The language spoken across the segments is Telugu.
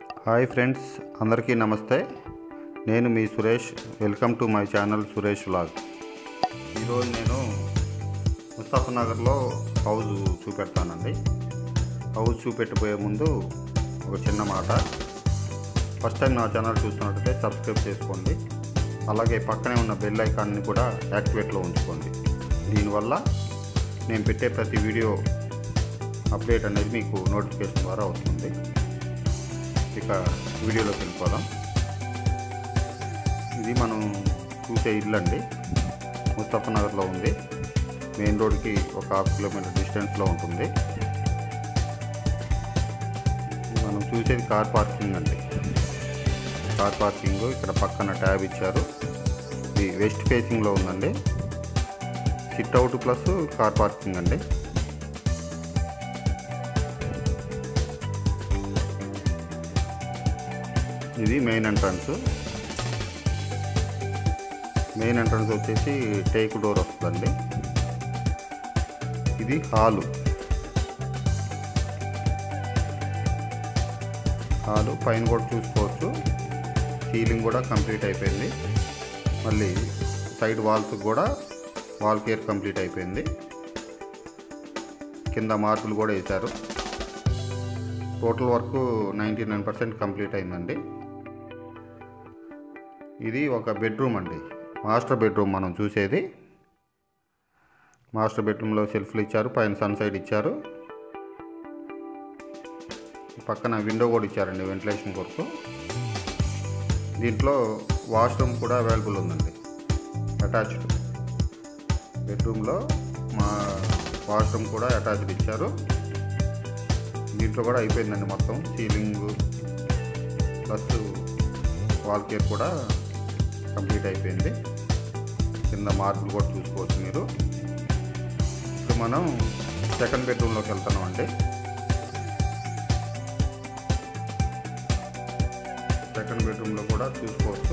హాయ్ ఫ్రెండ్స్ అందరికీ నమస్తే నేను మీ Suresh welcome to my channel Suresh vlog ఈరోజు నేను ముస్తాఫా నగర్లో హౌస్ చూపెడతానండి హౌస్ చూపెట్టబోయే ముందు ఒక చిన్న మాట ఫస్ట్ టైం నా ఛానల్ చూస్తున్నట్టయితే సబ్స్క్రైబ్ చేసుకోండి అలాగే పక్కనే ఉన్న బెల్ ఐకాన్ని కూడా యాక్టివేట్లో ఉంచుకోండి దీనివల్ల నేను పెట్టే ప్రతి వీడియో అప్డేట్ అనేది మీకు నోటిఫికేషన్ ద్వారా వస్తుంది ఇక వీడియోలోకి వెళ్ళిపోదాం ఇది మనం చూసే ఇల్లు అండి ముస్తఫా నగర్లో ఉంది మెయిన్ రోడ్కి ఒక హాఫ్ కిలోమీటర్ డిస్టెన్స్లో ఉంటుంది మనం చూసేది కార్ పార్కింగ్ అండి కార్ పార్కింగ్ ఇక్కడ పక్కన ట్యాబ్ ఇచ్చారు ఇది వెస్ట్ ఫేసింగ్లో ఉందండి sit out plus car parking అండి ఇది మెయిన్ ఎంట్రన్స్ మెయిన్ ఎంట్రన్స్ వచ్చేసి టేక్ డోర్ వస్తుందండి ఇది హాలు హాలు పైన కూడా చూసుకోవచ్చు సీలింగ్ కూడా కంప్లీట్ అయిపోయింది మళ్ళీ సైడ్ వాల్స్ కూడా వాల్ కేర్ కంప్లీట్ అయిపోయింది కింద మార్పులు కూడా వేశారు total work ninety nine percent complete అయిందండి ఇది ఒక బెడ్రూమ్ అండి మాస్టర్ బెడ్రూమ్ మనం చూసేది మాస్టర్ బెడ్రూమ్లో సెల్ఫ్లు ఇచ్చారు పైన సన్ సైడ్ ఇచ్చారు పక్కన విండో కూడా ఇచ్చారండి వెంటిలేషన్ కొరకు దీంట్లో వాష్రూమ్ కూడా అవైలబుల్ ఉందండి అటాచ్డ్ బెడ్రూమ్లో మా వాష్రూమ్ కూడా అటాచ్డ్ ఇచ్చారు దీంట్లో కూడా అయిపోయిందండి మొత్తం సీలింగ్ ప్లస్ వాల్ కేర్ కూడా కంప్లీట్ అయిపోయింది కింద మార్పులు కూడా చూసుకోవచ్చు మీరు ఇప్పుడు మనం సెకండ్ బెడ్రూమ్లోకి వెళ్తున్నాం అండి సెకండ్ బెడ్రూమ్లో కూడా చూసుకోవచ్చు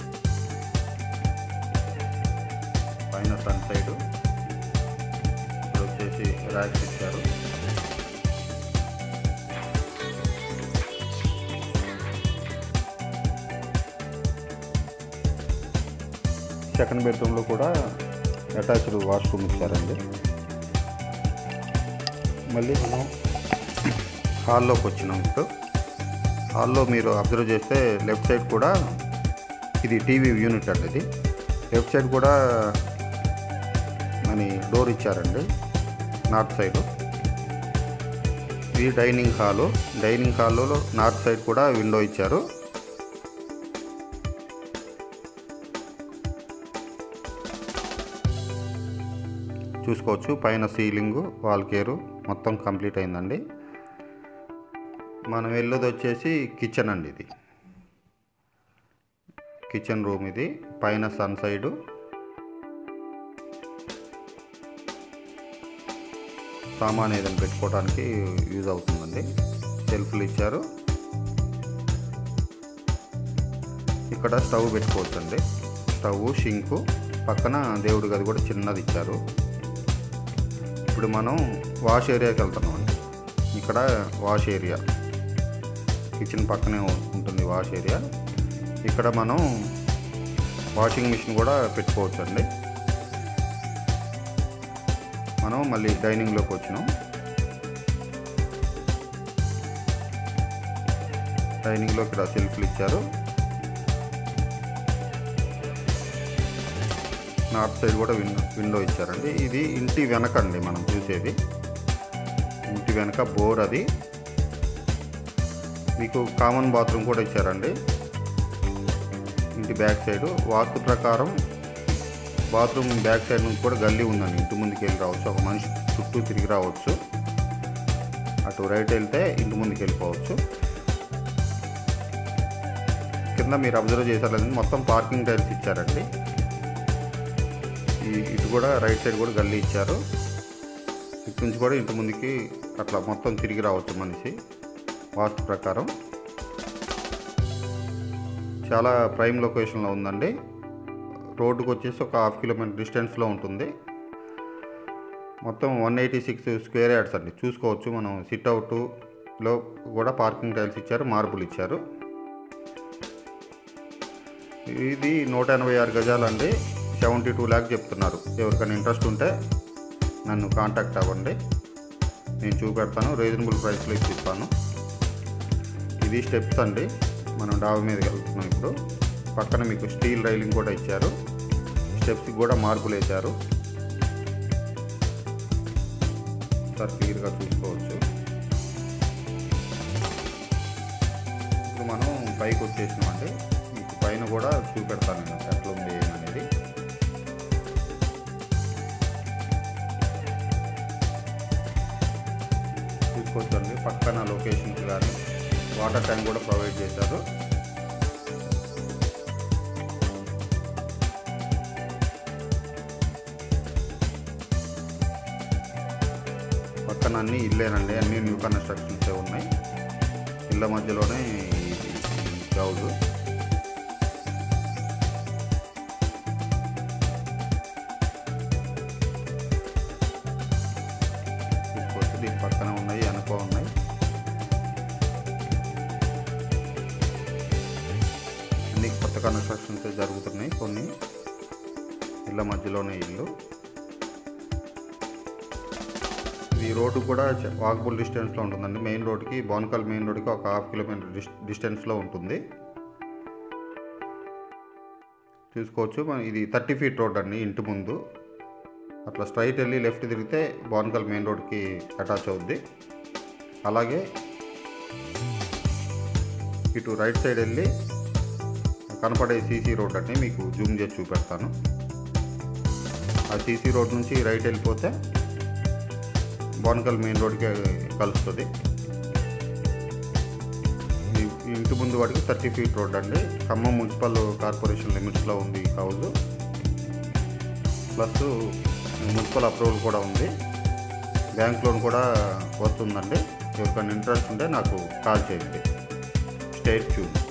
పైన సన్ సైడ్ ఇప్పుడు వచ్చేసి ర్యాక్స్ ఇచ్చారు సెకండ్ బెడ్రూమ్లో కూడా అటాచ్డ్ వాష్రూమ్ ఇచ్చారండి మళ్ళీ మనం హాల్లోకి వచ్చినాం ఇప్పుడు హాల్లో మీరు అబ్జర్వ్ చేస్తే లెఫ్ట్ సైడ్ కూడా ఇది టీవీ యూనిట్ అండి ఇది లెఫ్ట్ సైడ్ కూడా మనీ డోర్ ఇచ్చారండి నార్త్ సైడ్ ఇది డైనింగ్ హాలు డైనింగ్ హాల్లో నార్త్ సైడ్ కూడా విండో ఇచ్చారు చూసుకోవచ్చు పైన సీలింగు వాల్ కేరు మొత్తం కంప్లీట్ అయిందండి మనం వెళ్ళేది వచ్చేసి కిచెన్ అండి ఇది కిచెన్ రూమ్ ఇది పైన సన్ సైడు సామాన్ ఏదైనా పెట్టుకోవడానికి యూజ్ అవుతుందండి సెల్ఫ్లు ఇచ్చారు ఇక్కడ స్టవ్ పెట్టుకోవచ్చు అండి స్టవ్ షింకు పక్కన దేవుడి గది కూడా చిన్నది ఇచ్చారు ఇప్పుడు మనం వాష్ ఏరియాకి వెళ్తున్నాం అండి ఇక్కడ వాష్ ఏరియా కిచెన్ పక్కనే ఉంటుంది వాష్ ఏరియా ఇక్కడ మనం వాషింగ్ మిషన్ కూడా పెట్టుకోవచ్చు అండి మనం మళ్ళీ డైనింగ్లోకి వచ్చినాం డైనింగ్లో ఇక్కడ సెల్ఫ్లు ఇచ్చారు నార్త్ సైడ్ కూడా విండో విండో ఇచ్చారండి ఇది ఇంటి వెనక అండి మనం చూసేది ఇంటి వెనక బోర్ అది మీకు కామన్ బాత్రూమ్ కూడా ఇచ్చారండి ఇంటి బ్యాక్ సైడ్ వాస్తు ప్రకారం బాత్రూమ్ బ్యాక్ సైడ్ నుంచి కూడా గల్లీ ఉందండి ఇంటి ముందుకు వెళ్ళి రావచ్చు ఒక మనిషి చుట్టూ తిరిగి రావచ్చు అటు రైట్ వెళ్తే ఇంటి ముందుకు వెళ్ళిపోవచ్చు కింద మీరు అబ్జర్వ్ చేశారు మొత్తం పార్కింగ్ టైల్స్ ఇచ్చారండి ఈ ఇటు కూడా రైట్ సైడ్ కూడా గల్లీ ఇచ్చారు ఇటు నుంచి కూడా ఇంటి ముందుకి అట్లా మొత్తం తిరిగి రావచ్చు మనిషి వాస్తు ప్రకారం చాలా ప్రైమ్ లొకేషన్లో ఉందండి రోడ్డుకు వచ్చేసి ఒక హాఫ్ కిలోమీటర్ డిస్టెన్స్లో ఉంటుంది మొత్తం one eighty six square yards అండి చూసుకోవచ్చు మనం సిట్ అవుట్ లో కూడా పార్కింగ్ టైల్స్ ఇచ్చారు మార్బుల్ ఇచ్చారు ఇది నూట ఎనభై ఆరు గజాలండి సెవెంటీ టూ ల్యాక్ చెప్తున్నారు ఎవరికైనా ఇంట్రెస్ట్ ఉంటే నన్ను కాంటాక్ట్ అవ్వండి నేను చూపెడతాను రీజనబుల్ ప్రైస్లో ఇప్పిస్తాను ఇది స్టెప్స్ అండి మనం డాబా మీదకి వెళ్తున్నాం ఇప్పుడు పక్కన మీకు స్టీల్ రైలింగ్ కూడా ఇచ్చారు స్టెప్స్కి కూడా మార్పులు వేశారు సార్ క్లియర్గా చూసుకోవచ్చు ఇప్పుడు మనం పైకి వచ్చేసినామండి మీకు పైన కూడా చూపెడతాను నేను ఎట్లా ఉంది అనేది చూసుకోవచ్చండి పక్కన లొకేషన్స్ కానీ వాటర్ ట్యాంక్ కూడా ప్రొవైడ్ చేశారు పక్కన అన్ని ఇల్లేనండి అన్ని న్యూ కన్స్ట్రక్షన్స్ ఉన్నాయి ఇళ్ళ మధ్యలోనే హౌస్ చూసుకోవచ్చు దీని పక్కన ఉన్నాయి వెనక ఉన్నాయి అన్ని కొత్త కన్స్ట్రక్షన్స్ జరుగుతున్నాయి కొన్ని ఇళ్ళ మధ్యలోనే ఇల్లు ఈ రోడ్డు కూడా వాకబుల్ డిస్టెన్స్లో ఉంటుందండి మెయిన్ రోడ్కి బోనకల్ మెయిన్ రోడ్కి ఒక హాఫ్ కిలోమీటర్ డిస్ డిస్టెన్స్లో ఉంటుంది చూసుకోవచ్చు మన ఇది థర్టీ ఫీట్ రోడ్ అండి ఇంటి ముందు అట్లా స్ట్రైట్ వెళ్ళి లెఫ్ట్ తిరిగితే బోనకల్ మెయిన్ రోడ్కి అటాచ్ అవుద్ది అలాగే ఇటు రైట్ సైడ్ వెళ్ళి కనపడే సీసీ రోడ్ అండి మీకు జూమ్ చేసి చూపెడతాను ఆ సీసీ రోడ్ నుంచి రైట్ వెళ్ళిపోతే బోనకల్ మెయిన్ రోడ్కి కలుస్తుంది ఈ ఇంటి ముందు వాటికి థర్టీ ఫీట్ రోడ్ అండి ఖమ్మం మున్సిపల్ కార్పొరేషన్ లిమిట్స్లో ఉంది ఈ హౌస్ ప్లస్ మున్సిపల్ అప్రూవల్ కూడా ఉంది బ్యాంక్ లోన్ కూడా వస్తుందండి ఎవరికైనా ఇంట్రెస్ట్ ఉంటే నాకు కాల్ చేయండి స్టేట్ ట్యూన్